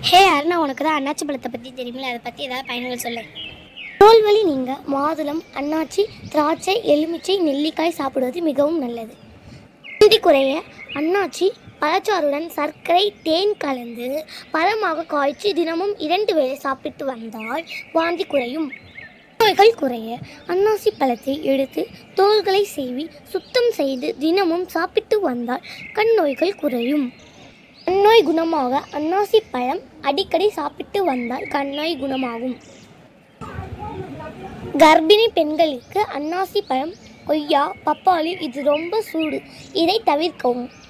ஹே அருணா உனக்கு தான் அண்ணாச்சி பழத்தை பற்றி தெரியுமில்ல அதை பற்றி ஏதாவது பயன்கள் சொல்லு தோல்வலி நீங்க மாதுளம் அன்னாச்சி திராட்சை எலுமிச்சை நெல்லிக்காய் சாப்பிடுவது மிகவும் நல்லது வாந்தி குறைய அன்னாச்சி பழச்சாறுடன் சர்க்கரை தேன் கலந்து பழமாக காய்ச்சி தினமும் இரண்டு வேளை சாப்பிட்டு வந்தால் வாந்தி குறையும் நோய்கள் குறைய அன்னாசி பழத்தை எடுத்து தோல்களை சீவி சுத்தம் செய்து தினமும் சாப்பிட்டு வந்தால் கண் நோய்கள் குறையும் கண்ணோய் குணமாக அன்னாசி பழம் அடிக்கடி சாப்பிட்டு வந்தால் கண்ணோய் குணமாகும் கர்ப்பிணி பெண்களுக்கு அன்னாசி பழம் கொய்யா பப்பாளி இது ரொம்ப சூடு இதை தவிர்க்கவும்